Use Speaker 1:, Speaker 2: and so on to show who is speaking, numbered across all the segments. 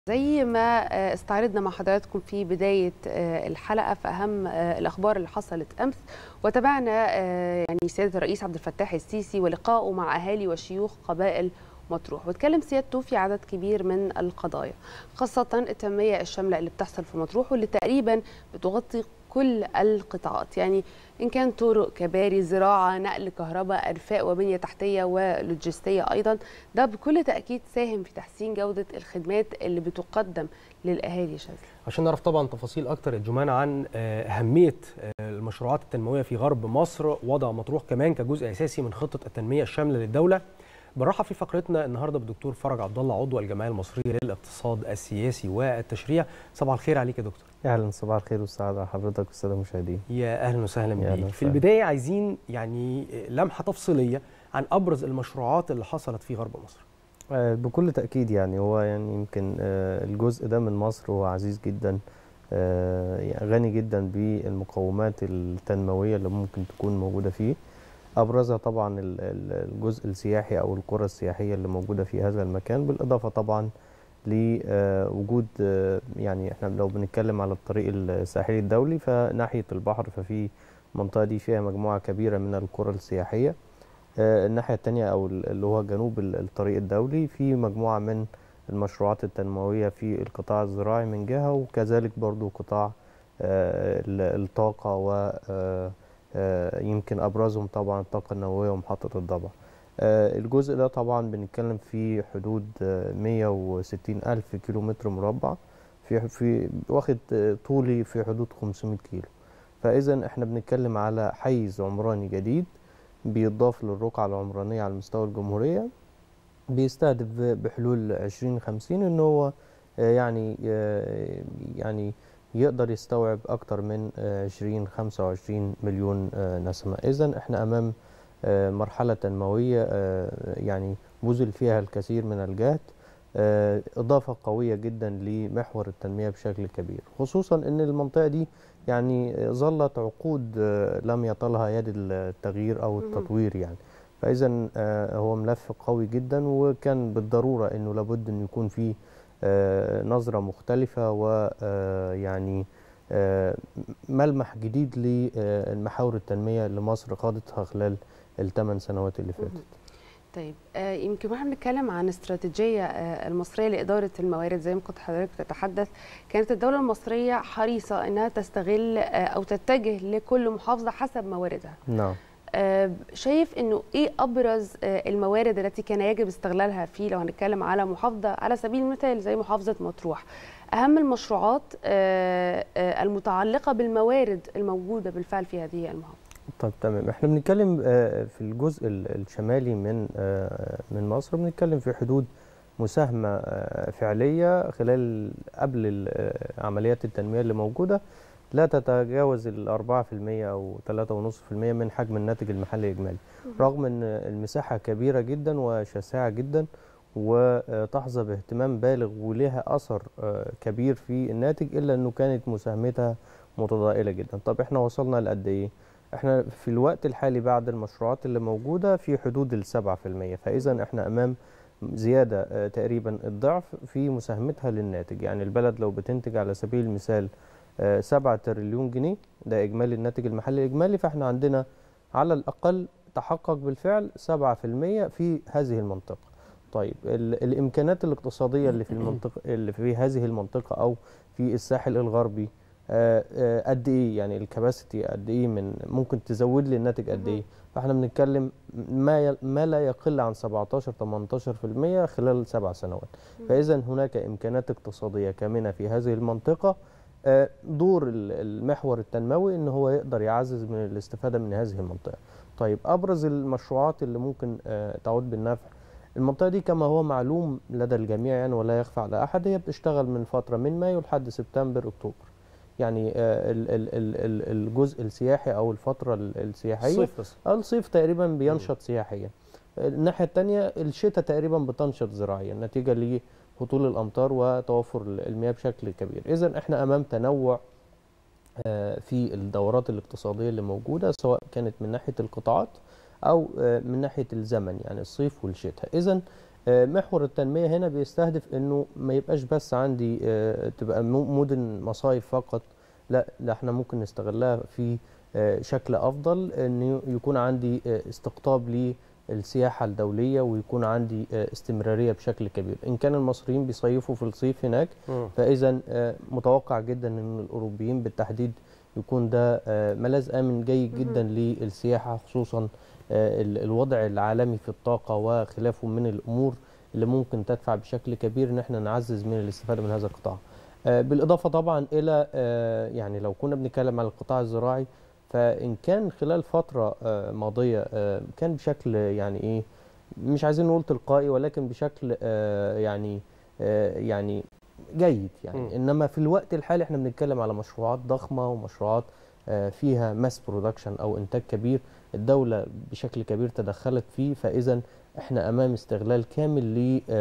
Speaker 1: زي ما استعرضنا مع حضراتكم في بداية الحلقة في أهم الأخبار اللي حصلت أمس وتابعنا يعني سيادة الرئيس عبد الفتاح السيسي ولقائه مع أهالي وشيوخ قبائل مطروح واتكلم سيادته في عدد كبير من القضايا خاصة التنمية الشاملة اللي بتحصل في مطروح واللي تقريبا بتغطي كل القطاعات يعني إن كان طرق كباري زراعة نقل كهرباء أرفاق وبنية تحتية ولوجستية أيضا ده بكل تأكيد ساهم في تحسين جودة الخدمات اللي بتقدم للأهالي شاذلي
Speaker 2: عشان نعرف طبعا تفاصيل أكتر الجمان عن أهمية المشروعات التنموية في غرب مصر وضع مطروح كمان كجزء أساسي من خطة التنمية الشاملة للدولة بنرحب في فقرتنا النهارده بالدكتور فرج عبد الله عضو الجمعيه المصريه للاقتصاد السياسي والتشريع صباح الخير عليك يا دكتور
Speaker 3: اهلا صباح الخير والسعاده على حضرتك والساده المشاهدين
Speaker 2: يا اهلا وسهلا بيك في البدايه عايزين يعني لمحه تفصيليه عن ابرز المشروعات اللي حصلت في غرب مصر
Speaker 3: بكل تاكيد يعني هو يعني يمكن الجزء ده من مصر هو عزيز جدا غني جدا بالمقومات التنمويه اللي ممكن تكون موجوده فيه ابرزها طبعا الجزء السياحي او القرى السياحيه اللي موجوده في هذا المكان بالاضافه طبعا لوجود يعني احنا لو بنتكلم على الطريق الساحلي الدولي فناحيه البحر ففي المنطقه دي فيها مجموعه كبيره من القرى السياحيه الناحيه الثانيه او اللي هو جنوب الطريق الدولي في مجموعه من المشروعات التنمويه في القطاع الزراعي من جهه وكذلك برضو قطاع الطاقه و يمكن ابرزهم طبعا الطاقه النوويه ومحطه الضبع الجزء ده طبعا بنتكلم في حدود 160 الف كيلومتر مربع في في واخد طولي في حدود 500 كيلو فاذا احنا بنتكلم على حيز عمراني جديد بيضاف للرقعه العمرانيه على مستوى الجمهوريه بيستهدف بحلول 2050 ان هو يعني يعني يقدر يستوعب أكثر من 20 25 مليون نسمة إذا إحنا أمام مرحلة تنموية يعني بذل فيها الكثير من الجهد إضافة قوية جدا لمحور التنمية بشكل كبير خصوصا أن المنطقة دي يعني ظلت عقود لم يطلها يد التغيير أو التطوير يعني فإذا هو ملف قوي جدا وكان بالضرورة أنه لابد أن يكون فيه نظرة مختلفة ويعني ملمح جديد لمحاور التنمية اللي مصر خاضتها خلال الثمان سنوات اللي فاتت
Speaker 1: طيب يمكن واحنا بنتكلم عن استراتيجية المصرية لإدارة الموارد زي ما كنت حضرتك تتحدث كانت الدولة المصرية حريصة أنها تستغل أو تتجه لكل محافظة حسب مواردها
Speaker 3: نعم
Speaker 1: شايف انه ايه ابرز الموارد التي كان يجب استغلالها في لو هنتكلم على محافظه على سبيل المثال زي محافظه مطروح اهم المشروعات المتعلقه بالموارد الموجوده بالفعل في هذه المحافظه
Speaker 3: طيب تمام احنا بنتكلم في الجزء الشمالي من من مصر بنتكلم في حدود مساهمه فعليه خلال قبل عمليات التنميه اللي موجوده لا تتجاوز ال 4% أو 3.5% من حجم الناتج المحلي الإجمالي رغم أن المساحة كبيرة جدا وشاسعة جدا وتحظى باهتمام بالغ ولها أثر كبير في الناتج إلا أنه كانت مساهمتها متضائلة جدا طب إحنا وصلنا لقد إيه؟ إحنا في الوقت الحالي بعد المشروعات اللي موجودة في حدود ال 7% فإذا إحنا أمام زيادة تقريبا الضعف في مساهمتها للناتج يعني البلد لو بتنتج على سبيل المثال 7 تريليون جنيه ده اجمالي الناتج المحلي الاجمالي فاحنا عندنا على الاقل تحقق بالفعل 7% في هذه المنطقه طيب الامكانات الاقتصاديه اللي في المنطقه اللي في هذه المنطقه او في الساحل الغربي قد ايه يعني الكباسيتي قد ايه من ممكن تزود لي الناتج قد ايه فاحنا بنتكلم ما ما لا يقل عن 17 18% خلال سبع سنوات فاذا هناك امكانات اقتصاديه كامنه في هذه المنطقه دور المحور التنموي ان هو يقدر يعزز من الاستفاده من هذه المنطقه. طيب ابرز المشروعات اللي ممكن تعود بالنفع المنطقه دي كما هو معلوم لدى الجميع يعني ولا يخفى على احد هي بتشتغل من فتره من مايو لحد سبتمبر اكتوبر. يعني الجزء السياحي او الفتره السياحيه
Speaker 2: الصيف بس
Speaker 3: الصيف تقريبا بينشط سياحيا. الناحيه الثانيه الشتاء تقريبا بتنشط زراعيا نتيجه ل هطول الامطار وتوفر المياه بشكل كبير اذا احنا امام تنوع في الدورات الاقتصاديه اللي موجوده سواء كانت من ناحيه القطاعات او من ناحيه الزمن يعني الصيف والشتاء اذا آه، محور التنميه هنا بيستهدف انه ما يبقاش بس عندي آه، تبقى مو- مدن مصايف فقط لا ده احنا ممكن نستغلها في آه، شكل افضل ان يكون عندي آه، استقطاب للسياحه الدوليه ويكون عندي آه، استمراريه بشكل كبير ان كان المصريين بيصيفوا في الصيف هناك
Speaker 2: مم.
Speaker 3: فاذا آه، متوقع جدا ان الاوروبيين بالتحديد يكون ده آه، ملاذ امن جيد جدا للسياحه خصوصا آه، ال- الوضع العالمي في الطاقه وخلافه من الامور اللي ممكن تدفع بشكل كبير ان احنا نعزز من الاستفاده من هذا القطاع. آه، بالاضافه طبعا الى آه، يعني لو كنا بنتكلم على القطاع الزراعي فان كان خلال فتره آه، ماضيه آه، كان بشكل يعني ايه مش عايزين نقول تلقائي ولكن بشكل آه، يعني آه، يعني جيد يعني
Speaker 2: مم.
Speaker 3: انما في الوقت الحالي احنا بنتكلم على مشروعات ضخمه ومشروعات آه، فيها ماس برودكشن او انتاج كبير الدوله بشكل كبير تدخلت فيه فاذا احنا امام استغلال كامل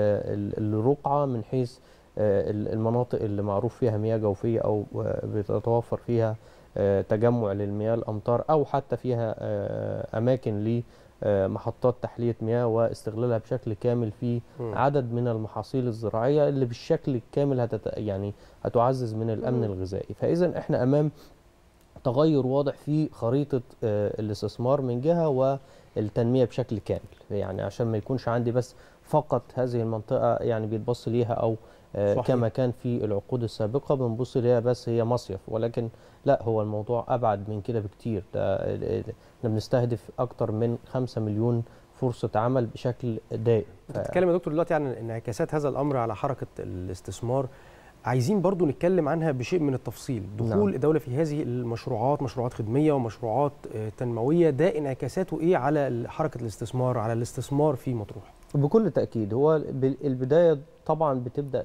Speaker 3: للرقعه من حيث آه، المناطق اللي معروف فيها مياه جوفيه او آه، بتتوفر فيها آه، تجمع للمياه الامطار او حتى فيها آه، اماكن لمحطات تحليه مياه واستغلالها بشكل كامل في
Speaker 2: مم.
Speaker 3: عدد من المحاصيل الزراعيه اللي بالشكل الكامل هتت... يعني هتعزز من الامن
Speaker 1: مم.
Speaker 3: الغذائي فاذا احنا امام تغير واضح في خريطه آه، الاستثمار من جهه والتنميه بشكل كامل يعني عشان ما يكونش عندي بس فقط هذه المنطقه يعني بيتبص ليها او آه،
Speaker 2: صحيح.
Speaker 3: كما كان في العقود السابقه بنبص ليها بس هي مصيف ولكن لا هو الموضوع ابعد من كده بكتير ده ال- ال- احنا بنستهدف اكتر من 5 مليون فرصه عمل بشكل دائم
Speaker 2: انت بتتكلم يا دكتور دلوقتي عن انعكاسات هذا الامر على حركه الاستثمار عايزين برضو نتكلم عنها بشيء من التفصيل دخول
Speaker 3: نعم.
Speaker 2: الدوله في هذه المشروعات مشروعات خدميه ومشروعات آه، تنمويه ده انعكاساته ايه على ال- حركه الاستثمار على الاستثمار في مطروح
Speaker 3: بكل تأكيد هو بال- البداية طبعا بتبدأ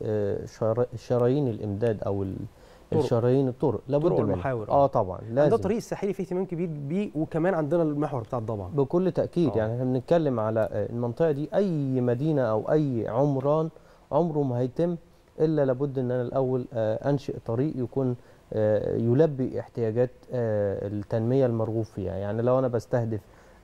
Speaker 3: بشرايين الإمداد أو ال-
Speaker 2: طرق.
Speaker 3: الشرايين الطرق لابد
Speaker 2: طرق
Speaker 3: منها
Speaker 2: والمحاور،
Speaker 3: اه
Speaker 2: آه.
Speaker 3: طبعا
Speaker 2: ده
Speaker 3: لازم
Speaker 2: الطريق الساحلي فيه اهتمام كبير بيه وكمان عندنا المحور بتاع الضبع
Speaker 3: بكل تأكيد
Speaker 2: آه.
Speaker 3: يعني احنا بنتكلم على آه، المنطقة دي أي مدينة أو أي عمران عمره ما هيتم إلا لابد إن أنا الأول آه، أنشئ طريق يكون آه، يلبي احتياجات آه، التنمية المرغوب فيها يعني لو أنا بستهدف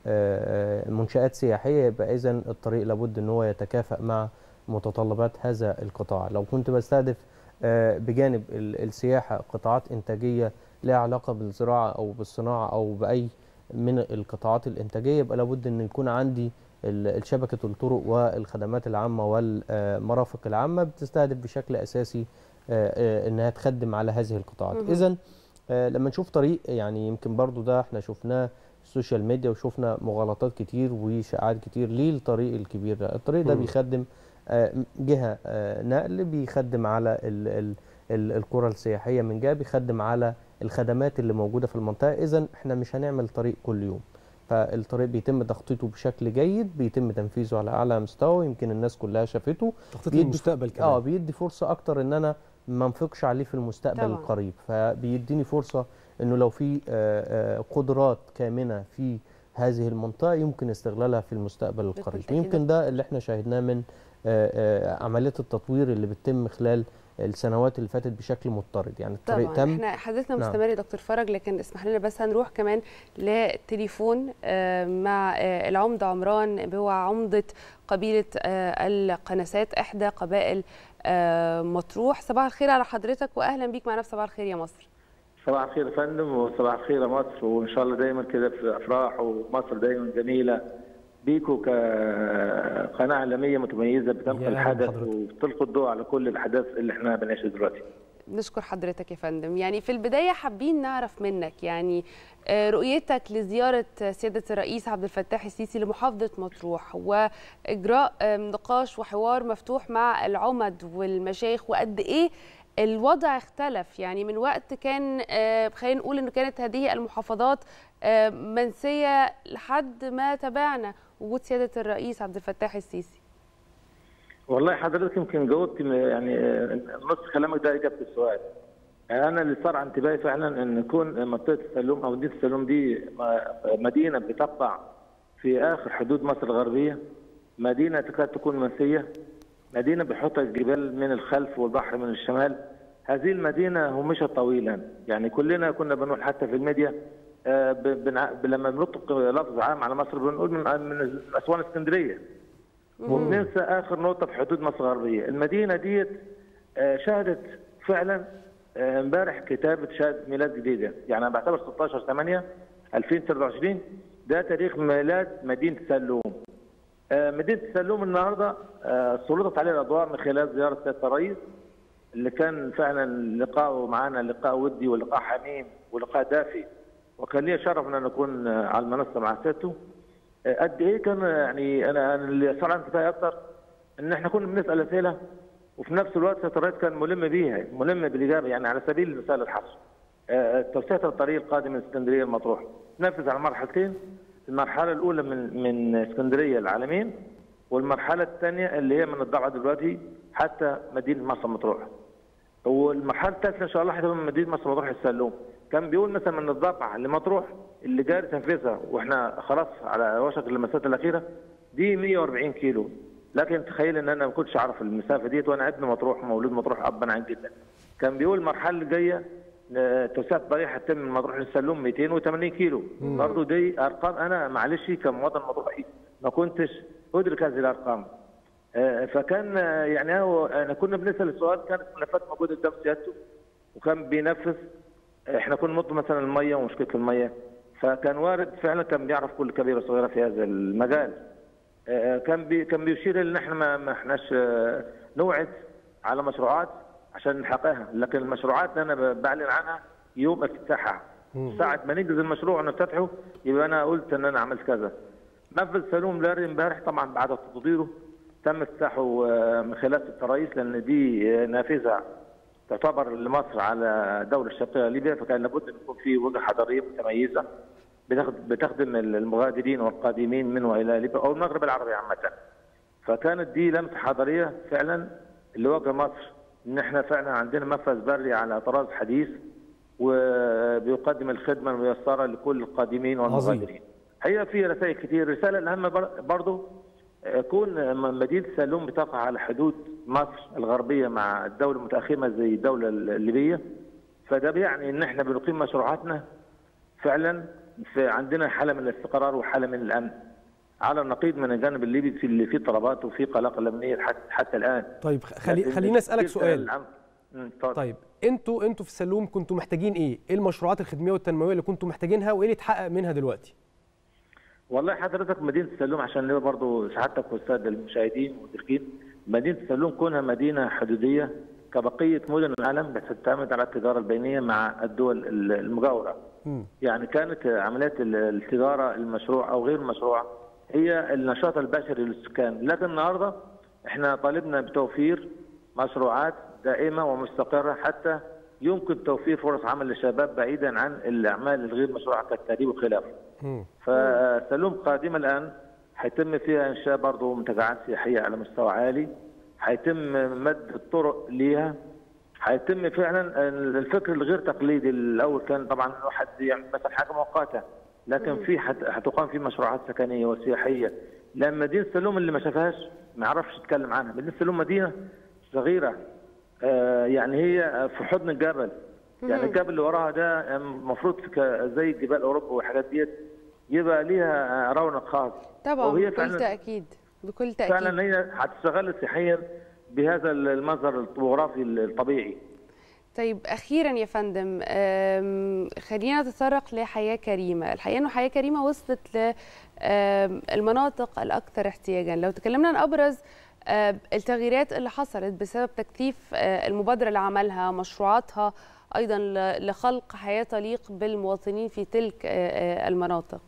Speaker 3: آه، آه، منشآت سياحية يبقى إذا الطريق لابد إن هو يتكافئ مع متطلبات هذا القطاع لو كنت بستهدف آه، بجانب ال- السياحة قطاعات إنتاجية لها علاقة بالزراعة أو بالصناعة أو بأي من القطاعات الإنتاجية يبقى لابد أن يكون عندي ال- الشبكة الطرق والخدمات العامة والمرافق العامة بتستهدف بشكل أساسي آه، آه، أنها تخدم على هذه القطاعات
Speaker 1: مهم.
Speaker 3: إذا لما نشوف طريق يعني يمكن برضو ده احنا شفناه في السوشيال ميديا وشفنا مغالطات كتير وشائعات كتير ليه الطريق الكبير ده الطريق ده
Speaker 2: مم.
Speaker 3: بيخدم آه، جهة آه، نقل بيخدم على ال- ال- ال- القرى السياحية من جهة بيخدم على الخدمات اللي موجودة في المنطقة إذا احنا مش هنعمل طريق كل يوم فالطريق بيتم تخطيطه بشكل جيد بيتم تنفيذه على أعلى مستوى يمكن الناس كلها شافته
Speaker 2: تخطيط
Speaker 3: بيدي-
Speaker 2: المستقبل كمان
Speaker 3: اه بيدي فرصه اكتر ان انا ما انفقش عليه في المستقبل
Speaker 1: طبعاً.
Speaker 3: القريب فبيديني فرصه انه لو في آه، آه، قدرات كامنه في هذه المنطقه يمكن استغلالها في المستقبل القريب
Speaker 1: تأكيد.
Speaker 3: يمكن ده اللي احنا شاهدناه من آه، آه، عمليات التطوير اللي بتتم خلال السنوات اللي فاتت بشكل مضطرد يعني الطريق
Speaker 1: طبعا
Speaker 3: تم
Speaker 1: احنا حديثنا
Speaker 3: نعم.
Speaker 1: مستمر يا دكتور فرج لكن اسمح لنا بس هنروح كمان لتليفون آه، مع آه، العمده عمران هو عمده قبيله آه، القناسات احدى قبائل آه، مطروح صباح الخير على حضرتك واهلا بيك معنا في صباح الخير يا مصر
Speaker 4: صباح الخير يا فندم وصباح الخير يا مصر وان شاء الله دايما كده في افراح ومصر دايما جميله بيكوا كقناه عالميه متميزه
Speaker 2: يا
Speaker 4: بتنقل
Speaker 2: أهلا
Speaker 4: الحدث
Speaker 2: بحضرتك.
Speaker 4: وبتلقي الضوء على كل الاحداث اللي احنا بنعيشها دلوقتي.
Speaker 1: نشكر حضرتك يا فندم يعني في البداية حابين نعرف منك يعني آه، رؤيتك لزيارة سيادة الرئيس عبد الفتاح السيسي لمحافظة مطروح وإجراء آه، نقاش وحوار مفتوح مع العمد والمشايخ وقد إيه الوضع اختلف يعني من وقت كان آه، خلينا نقول انه كانت هذه المحافظات آه، منسية لحد ما تابعنا وجود سيادة الرئيس عبد الفتاح السيسي
Speaker 4: والله حضرتك يمكن جاوبت م- يعني آه، نص كلامك ده اجابه السؤال. يعني انا اللي صار عن انتباهي فعلا ان يكون منطقه السلوم او مدينه السلوم دي م- مدينه بتقع في اخر حدود مصر الغربيه مدينه تكاد تكون منسيه مدينه بحوطها الجبال من الخلف والبحر من الشمال هذه المدينه همشت طويلا يعني كلنا كنا بنقول حتى في الميديا آه، ب- بنع- ب- لما بنطلق لفظ عام على مصر بنقول من من اسوان اسكندريه وبننسى اخر نقطه في حدود مصر الغربيه المدينه ديت آه، شهدت فعلا آه، امبارح كتابه شهاده ميلاد جديده يعني انا بعتبر 16 8 2023 ده تاريخ ميلاد مدينه سلوم آه، مدينه سلوم النهارده آه، سلطت عليها الاضواء من خلال زياره سياده الرئيس اللي كان فعلا لقاءه معنا لقاء ودي ولقاء حميم ولقاء دافي وكان لي شرف ان انا اكون آه، على المنصه مع سيادته آه، قد ايه كان يعني انا أنا اللي صار عندي كفايه اكتر ان احنا كنا بنسال اسئله وفي نفس الوقت سياده الرئيس كان ملم بيها ملم بالاجابه يعني على سبيل المثال الحصر آه، توسعه الطريق القادم من اسكندريه لمطروح نفذ على مرحلتين المرحله الاولى من من اسكندريه العالمين والمرحله الثانيه اللي هي من الضبعه دلوقتي حتى مدينه مرسى مطروح والمرحله الثالثه ان شاء الله هتبقى من مدينه مرسى مطروح السلوم كان بيقول مثلا من الضبعه لمطروح اللي جاري تنفيذها واحنا خلاص على وشك اللمسات الاخيره دي 140 كيلو لكن تخيل ان انا ما كنتش اعرف المسافه ديت وانا ابن مطروح مولود مطروح ابا عن جدا كان بيقول المرحله اللي جايه آه، توسعه الطريق هتتم من مطروح للسلوم 280 كيلو برضه دي ارقام انا معلش كمواطن مطروحي ما كنتش ادرك هذه الارقام آه، فكان آه، يعني هو انا كنا بنسال السؤال كانت ملفات موجوده قدام سيادته وكان بينفذ احنا كنا نطلب مثلا الميه ومشكله الميه فكان وارد فعلا كان بيعرف كل كبيره وصغيره في هذا المجال آه، كان بي كان بيشير ان احنا ما ما احناش آه، نوعد على مشروعات عشان نحققها لكن المشروعات اللي انا ب- بعلن عنها يوم افتتاحها ساعه ما ننجز المشروع ونفتتحه يبقى انا قلت ان انا عملت كذا نفذ سلوم لاري امبارح طبعا بعد تطويره تم افتتاحه آه، من خلال ست رئيس لان دي آه، نافذه تعتبر لمصر على دولة الشرقية ليبيا فكان لابد أن يكون في وجهة حضارية متميزة بتخد- بتخدم المغادرين والقادمين من وإلى ليبيا أو المغرب العربي عامة فكانت دي لمسة حضارية فعلا اللي وجه مصر إن إحنا فعلا عندنا منفذ بري على طراز حديث وبيقدم الخدمة الميسرة لكل القادمين والمغادرين هي في رسائل كتير الرسالة الأهم بر- برضو كون مدينة سالوم بتقع على حدود مصر الغربية مع الدولة المتأخمة زي الدولة الليبية فده بيعني ان احنا بنقيم مشروعاتنا فعلا في عندنا حالة من الاستقرار وحالة من الأمن على النقيض من الجانب الليبي في اللي فيه طلبات وفيه قلق أمنية حتى, حتى الآن
Speaker 2: طيب خلي
Speaker 4: لكن
Speaker 2: خليني اسالك
Speaker 4: كتير
Speaker 2: سؤال
Speaker 4: العم- مم، اتفضل.
Speaker 2: طيب انتوا انتوا في السلوم كنتوا محتاجين ايه؟ ايه المشروعات الخدميه والتنمويه اللي كنتوا محتاجينها وايه اللي اتحقق منها دلوقتي؟
Speaker 4: والله حضرتك مدينة السلوم عشان نبقى برضه سعادتك والسادة المشاهدين والمدركين مدينة السلوم كونها مدينة حدودية كبقية مدن العالم بتعتمد على التجارة البينية مع الدول المجاورة
Speaker 2: مم.
Speaker 4: يعني كانت عمليات ال- التجارة المشروع أو غير المشروع هي النشاط البشري للسكان لكن النهاردة احنا طالبنا بتوفير مشروعات دائمة ومستقرة حتى يمكن توفير فرص عمل للشباب بعيدا عن الأعمال الغير مشروعة كالتهريب وخلافه
Speaker 2: مم.
Speaker 4: فسلوم قادمة الآن هيتم فيها إنشاء برضه منتجعات سياحية على مستوى عالي هيتم مد الطرق ليها هيتم فعلا الفكر الغير تقليدي الأول كان طبعا الواحد يعمل مثلا حاجة مؤقتة لكن في هت- هتقام في مشروعات سكنية وسياحية لأن مدينة سلوم اللي ما شافهاش ما يعرفش يتكلم عنها مدينة سلوم مدينة صغيرة آه، يعني هي في حضن الجبل يعني الجبل اللي وراها ده المفروض ك- زي جبال اوروبا والحاجات ديت يبقى ليها رونق خاص
Speaker 1: طبعا
Speaker 4: وهي
Speaker 1: بكل
Speaker 4: فعلا
Speaker 1: تاكيد بكل تاكيد
Speaker 4: فعلا هي هتستغل سياحيا بهذا المنظر الجغرافي الطبيعي
Speaker 1: طيب اخيرا يا فندم أم، خلينا نتطرق لحياه كريمه الحقيقه انه حياه كريمه وصلت للمناطق الاكثر احتياجا لو تكلمنا عن ابرز آه، التغييرات اللي حصلت بسبب تكثيف آه، المبادره اللي عملها مشروعاتها ايضا ل- لخلق حياه تليق بالمواطنين في تلك آه، آه، المناطق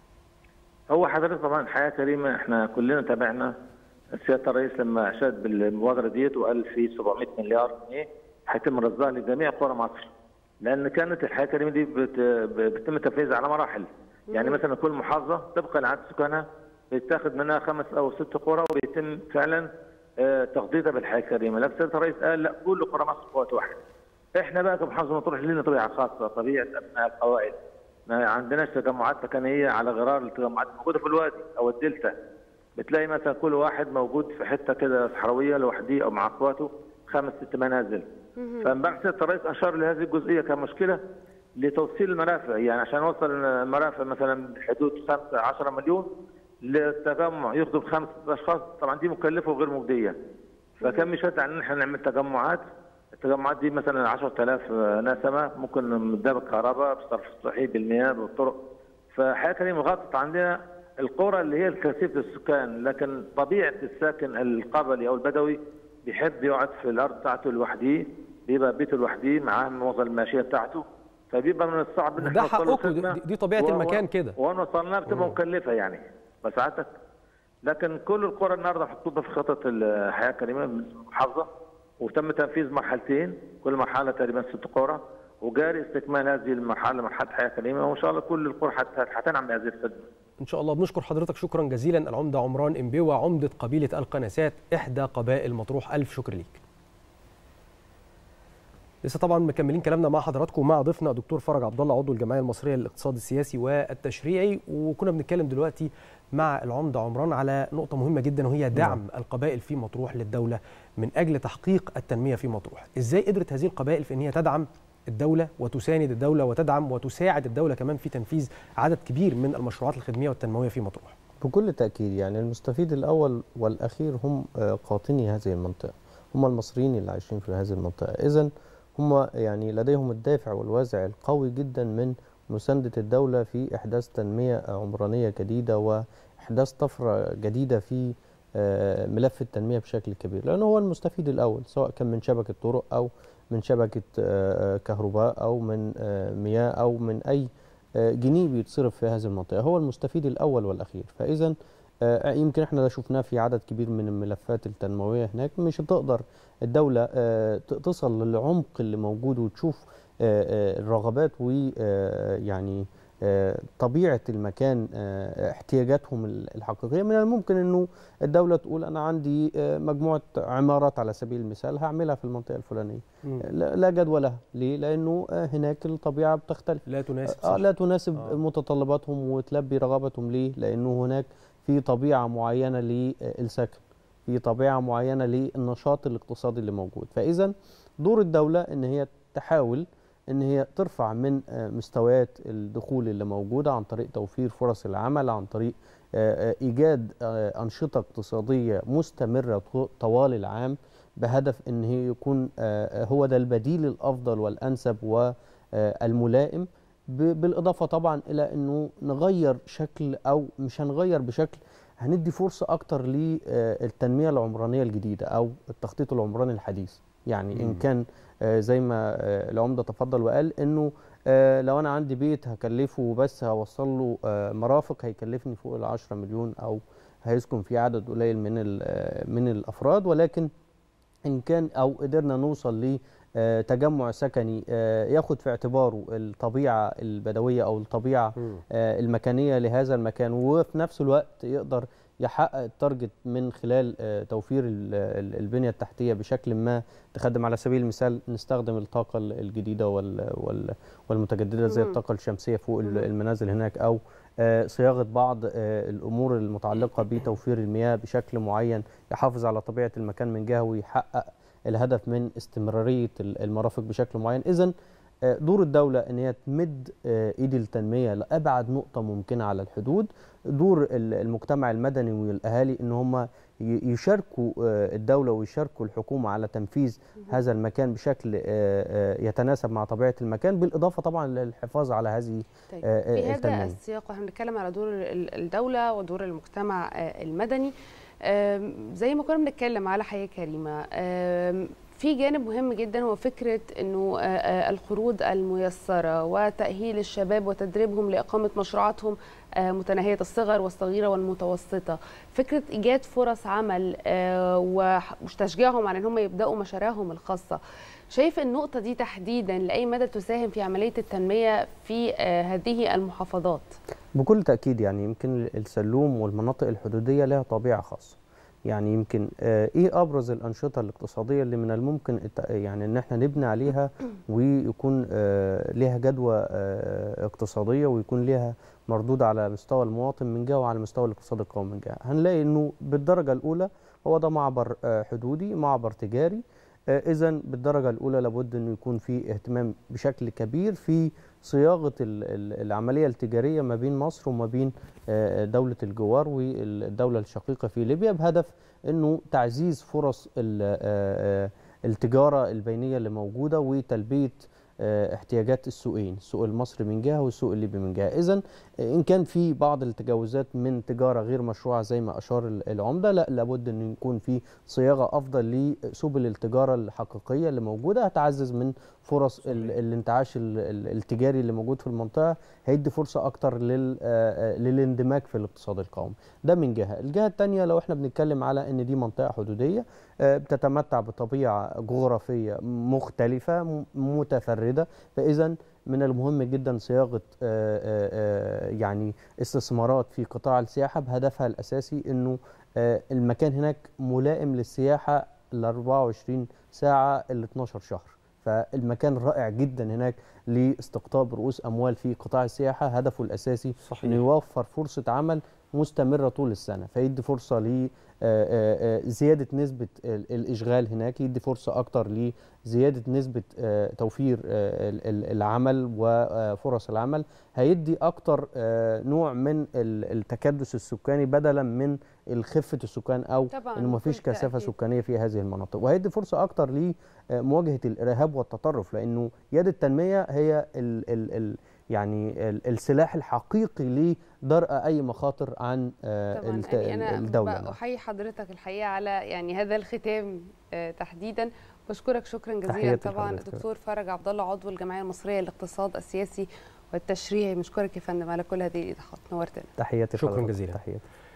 Speaker 4: هو حضرتك طبعا حياه كريمه احنا كلنا تابعنا سياده الرئيس لما اشاد بالمبادره ديت وقال في 700 مليار جنيه هيتم رصدها لجميع قرى مصر لان كانت الحياه الكريمه دي بت- بيتم تنفيذها على مراحل يعني مثلا كل محافظه طبقا لعدد سكانها بيتاخد منها خمس او ست قرى وبيتم فعلا آه، تغطيتها بالحياه الكريمه لكن سياده الرئيس قال لا كل قرى مصر في وقت واحد احنا بقى كمحافظه مطروح لنا طبيعه خاصه طبيعه ابناء القوائل ما عندناش تجمعات سكنيه على غرار التجمعات الموجوده في الوادي او الدلتا بتلاقي مثلا كل واحد موجود في حته كده صحراويه لوحده او مع اخواته خمس ست منازل فامبارح سياده الرئيس اشار لهذه الجزئيه كمشكله لتوصيل المرافق يعني عشان نوصل المرافق مثلا بحدود 5 10 مليون للتجمع يخدم خمس اشخاص طبعا دي مكلفه وغير مجديه فكان مش شرط ان احنا نعمل تجمعات التجمعات دي مثلا 10000 نسمه ممكن ده بالكهرباء بالصرف الصحي بالمياه بالطرق فحياه كريمه غطت عندنا القرى اللي هي الكثيفه السكان لكن طبيعه الساكن القبلي او البدوي بيحب يقعد في الارض بتاعته لوحده بيبقى بيته لوحده معاه موظف الماشيه بتاعته فبيبقى من الصعب ان
Speaker 2: ده
Speaker 4: احنا نوصل له
Speaker 2: حقكم
Speaker 4: خدمة
Speaker 2: دي, دي طبيعه
Speaker 4: و- و-
Speaker 2: المكان كده
Speaker 4: وان وصلناها بتبقى مكلفه يعني بساعتك لكن كل القرى النهارده محطوطه في خطط الحياه الكريمه المحافظه وتم تنفيذ مرحلتين كل مرحله تقريبا ست قرى وجاري استكمال هذه المرحله مرحله حياه كريمه وان شاء الله كل القرى حت- هتنعم بهذه الخدمه
Speaker 2: ان شاء الله بنشكر حضرتك شكرا جزيلا العمده عمران امبيوه عمده قبيله القناسات احدى قبائل مطروح الف شكر ليك لسه طبعا مكملين كلامنا مع حضراتكم مع ضيفنا دكتور فرج عبد الله عضو الجمعيه المصريه للاقتصاد السياسي والتشريعي وكنا بنتكلم دلوقتي مع العمده عمران على نقطه مهمه جدا وهي دعم القبائل في مطروح للدوله من اجل تحقيق التنميه في مطروح ازاي قدرت هذه القبائل في ان هي تدعم الدولة وتساند الدولة وتدعم وتساعد الدولة كمان في تنفيذ عدد كبير من المشروعات الخدمية والتنموية في مطروح
Speaker 3: بكل تأكيد يعني المستفيد الأول والأخير هم آه، قاطني هذه المنطقة هم المصريين اللي عايشين في هذه المنطقة إذا هم يعني لديهم الدافع والوازع القوي جدا من مساندة الدولة في إحداث تنمية عمرانية جديدة وإحداث طفرة جديدة في آه، ملف التنمية بشكل كبير لأنه هو المستفيد الأول سواء كان من شبكة طرق أو من شبكة آه، آه، كهرباء أو من آه، مياه أو من أي آه، جنيه بيتصرف في هذه المنطقة هو المستفيد الأول والأخير فإذا آه، يمكن احنا ده شفناه في عدد كبير من الملفات التنموية هناك مش هتقدر الدولة آه، ت- تصل للعمق اللي موجود وتشوف آه، آه، الرغبات ويعني طبيعة المكان آه، احتياجاتهم ال- الحقيقية من الممكن انه الدولة تقول انا عندي آه، مجموعة عمارات على سبيل المثال هعملها في المنطقة الفلانية لا لا جدوى لها ليه؟ لانه آه، هناك الطبيعة بتختلف
Speaker 2: لا تناسب
Speaker 3: آه
Speaker 2: صح.
Speaker 3: لا تناسب
Speaker 2: آه.
Speaker 3: آه. متطلباتهم وتلبي رغبتهم ليه؟ لأنه هناك في طبيعة معينة للسكن في طبيعة معينة للنشاط الاقتصادي اللي موجود فإذا دور الدولة إن هي تحاول إن هي ترفع من آه، مستويات الدخول اللي موجودة عن طريق توفير فرص العمل عن طريق آه، آه، إيجاد آه، أنشطة اقتصادية مستمرة طو- طوال العام بهدف إن هي يكون آه، آه، هو ده البديل الأفضل والأنسب والملائم ب- بالإضافة طبعا إلى أنه نغير شكل أو مش هنغير بشكل هندي فرصة أكتر للتنمية العمرانية الجديدة أو التخطيط العمراني الحديث يعني إن
Speaker 2: مم.
Speaker 3: كان آه، زي ما آه، العمدة تفضل وقال أنه آه، لو أنا عندي بيت هكلفه بس هوصل له آه، مرافق هيكلفني فوق ال 10 مليون أو هيسكن فيه عدد قليل من ال- آه، من الأفراد ولكن ان كان او قدرنا نوصل لتجمع سكني آه، ياخد في اعتباره الطبيعه البدويه او الطبيعه
Speaker 2: مم.
Speaker 3: آه، المكانيه لهذا المكان وفي نفس الوقت يقدر يحقق التارجت من خلال آه، توفير ال- ال- البنيه التحتيه بشكل ما تخدم على سبيل المثال نستخدم الطاقه ال- الجديده وال- وال- والمتجدده زي
Speaker 1: مم.
Speaker 3: الطاقه الشمسيه فوق ال-
Speaker 1: مم.
Speaker 3: المنازل هناك او آه، صياغه بعض آه، الامور المتعلقه بتوفير المياه بشكل معين يحافظ على طبيعه المكان من جهه ويحقق الهدف من استمراريه ال- المرافق بشكل معين اذا آه، دور الدولة أن هي تمد آه، إيد التنمية لأبعد نقطة ممكنة على الحدود دور ال- المجتمع المدني والأهالي أن هم ي- يشاركوا آه، الدولة ويشاركوا الحكومة على تنفيذ هذا المكان بشكل آه، آه، يتناسب مع طبيعة المكان بالإضافة طبعا للحفاظ على هذه
Speaker 1: طيب
Speaker 3: آه، آه،
Speaker 1: في هذا
Speaker 3: التنمية.
Speaker 1: السياق واحنا بنتكلم على دور ال- الدوله ودور المجتمع آه، المدني آم، زي ما كنا بنتكلم على حياه كريمه آم، في جانب مهم جدا هو فكره انه آه، آه، القروض الميسره وتاهيل الشباب وتدريبهم لاقامه مشروعاتهم آه، متناهيه الصغر والصغيره والمتوسطه فكره ايجاد فرص عمل آه، وح- وتشجيعهم على ان هم يبداوا مشاريعهم الخاصه شايف النقطة دي تحديدا لأي مدى تساهم في عملية التنمية في آه، هذه المحافظات؟
Speaker 3: بكل تأكيد يعني يمكن السلوم والمناطق الحدودية لها طبيعة خاصة يعني يمكن آه، ايه ابرز الانشطه الاقتصاديه اللي من الممكن الت- يعني ان احنا نبني عليها ويكون آه، ليها جدوى آه، اقتصاديه ويكون ليها مردود على مستوى المواطن من جهه وعلى مستوى الاقتصاد القومي من جهه هنلاقي انه بالدرجه الاولى هو ده معبر آه، حدودي معبر تجاري اذا بالدرجه الاولى لابد انه يكون في اهتمام بشكل كبير في صياغه ال- ال- العمليه التجاريه ما بين مصر وما بين آه، دوله الجوار والدوله الشقيقه في ليبيا بهدف انه تعزيز فرص ال- آه، آه، التجاره البينيه اللي موجوده وتلبيه آه، احتياجات السوقين السوق المصري من جهه والسوق الليبي من جهه اذا ان كان في بعض التجاوزات من تجاره غير مشروعه زي ما اشار ال- العمده لا لابد ان يكون في صياغه افضل لسبل التجاره الحقيقيه اللي موجوده هتعزز من فرص ال- الانتعاش ال- ال- التجاري اللي موجود في المنطقه هيدي فرصه اكتر لل- آه، آه، للاندماج في الاقتصاد القومي ده من جهه الجهه الثانيه لو احنا بنتكلم على ان دي منطقه حدوديه آه، بتتمتع بطبيعه جغرافيه مختلفه م- متفرده فاذا من المهم جدا صياغه آه، آه، آه، يعني استثمارات في قطاع السياحه بهدفها الاساسي انه آه، المكان هناك ملائم للسياحه ال 24 ساعه ال 12 شهر فالمكان رائع جدا هناك لاستقطاب رؤوس اموال في قطاع السياحه هدفه الاساسي
Speaker 2: صحيح.
Speaker 3: انه يوفر فرصه عمل مستمره طول السنه فيدي فرصه ل آه، آه، آه، زياده نسبه ال- الاشغال هناك يدي فرصه اكتر لزياده نسبه آه، توفير آه، ال- ال- العمل وفرص العمل هيدي اكتر آه، نوع من ال- التكدس السكاني بدلا من خفه السكان او
Speaker 1: طبعاً،
Speaker 3: انه ما فيش
Speaker 1: بكل
Speaker 3: كثافه
Speaker 1: تأكيد.
Speaker 3: سكانيه في هذه المناطق وهيدي فرصه اكتر لمواجهه الارهاب والتطرف لانه يد التنميه هي ال ال ال يعني ال- السلاح الحقيقي لدرء اي مخاطر عن آه،
Speaker 1: طبعا
Speaker 3: الت-
Speaker 1: يعني انا
Speaker 3: الدوله
Speaker 1: بقى احيي حضرتك الحقيقه على يعني هذا الختام آه، تحديدا بشكرك شكرا جزيلا
Speaker 3: تحياتي
Speaker 1: طبعا
Speaker 3: لحضرتك.
Speaker 1: دكتور فرج عبد الله عضو الجمعيه المصريه للاقتصاد السياسي والتشريعي بشكرك يا فندم على كل هذه الايضاحات نورتنا
Speaker 3: تحياتي
Speaker 2: شكراً
Speaker 3: لحضرتك.
Speaker 2: جزيلاً.
Speaker 3: تحياتي